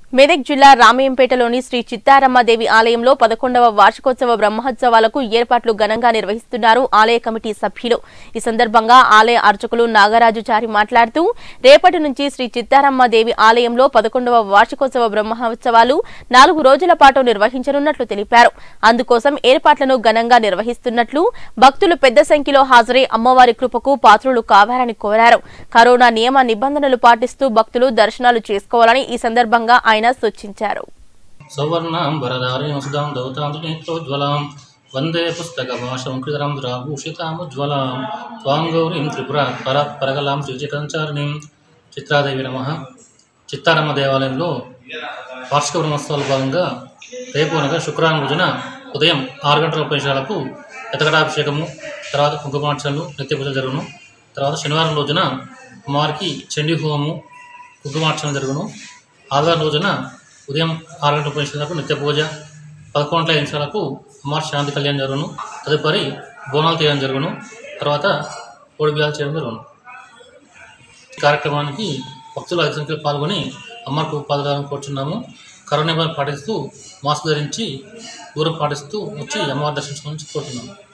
మెదక్ జిల్లా రామయంపేటలోని శ్రీ చిత్తారమ్మదేవి ఆలయంలో పదకొండవ వార్షికోత్సవ బ్రహ్మోత్సవాలకు ఏర్పాట్లు ఘనంగా నిర్వహిస్తున్నారు ఆలయ కమిటీ సభ్యులు ఈ సందర్భంగా ఆలయ అర్చకులు నాగరాజు చారి మాట్లాడుతూ రేపటి నుంచి శ్రీ చిత్తారమ్మదేవి ఆలయంలో పదకొండవ వార్షికోత్సవ బ్రహ్మోత్సవాలు నాలుగు రోజుల పాటు నిర్వహించనున్నట్లు తెలిపారు అందుకోసం ఏర్పాట్లను ఘనంగా నిర్వహిస్తున్నట్లు భక్తులు పెద్ద సంఖ్యలో హాజరై అమ్మవారి కృపకు పాత్రులు కావాలని కోరారు కరోనా నియమ నిబంధనలు పాటిస్తూ భక్తులు దర్శనాలు చేసుకోవాలని ఈ సందర్భంగా ఆయన సూచించారు సౌవర్ణాం వరదారీం సుధాం దౌతాంతనేత్రోజ్వలాం వందే పుస్తకభాషంకృతరాం దురాభూషితాముజ్వలాం త్వాం గౌరీం త్రిపుర పర పరగలాం శ్రీచికంచారిణీం చిత్రాదేవి నమ చిత్తారమ్మ దేవాలయంలో వార్షిక బ్రహ్మోత్సవాల భాగంగా రేపు అనగా శుక్రవారం రోజున ఉదయం ఆరు గంటల ముప్పై నిమిషాలకు ఎతకటాభిషేకము తర్వాత కుంకుమార్చనలు నిత్య పూజలు జరుగును తర్వాత శనివారం రోజున అమ్మవారికి చండీ హోమము కుంకుమార్చన జరుగును ఆదివారం రోజున ఉదయం ఆరు గంటల ముప్పై నిమిషాలకు నిత్య పూజ పదకొండు గంటల ఐదు నిమిషాలకు అమ్మవారి శాంతి కళ్యాణం జరుగును తదుపరి బోనాలు తీయడం జరుగును తర్వాత కోడి బియ్యాలు చేయడం జరుగును ఈ కార్యక్రమానికి భక్తులు అధిక సంఖ్యలో పాల్గొని అమ్మకు పాల్గొనాలని కోరుచున్నాము కరోనా నిబంధనలు పాటిస్తూ మాస్క్ ధరించి దూరం పాటిస్తూ వచ్చి అమ్మవారి దర్శించుకోవాలని కోరుతున్నాము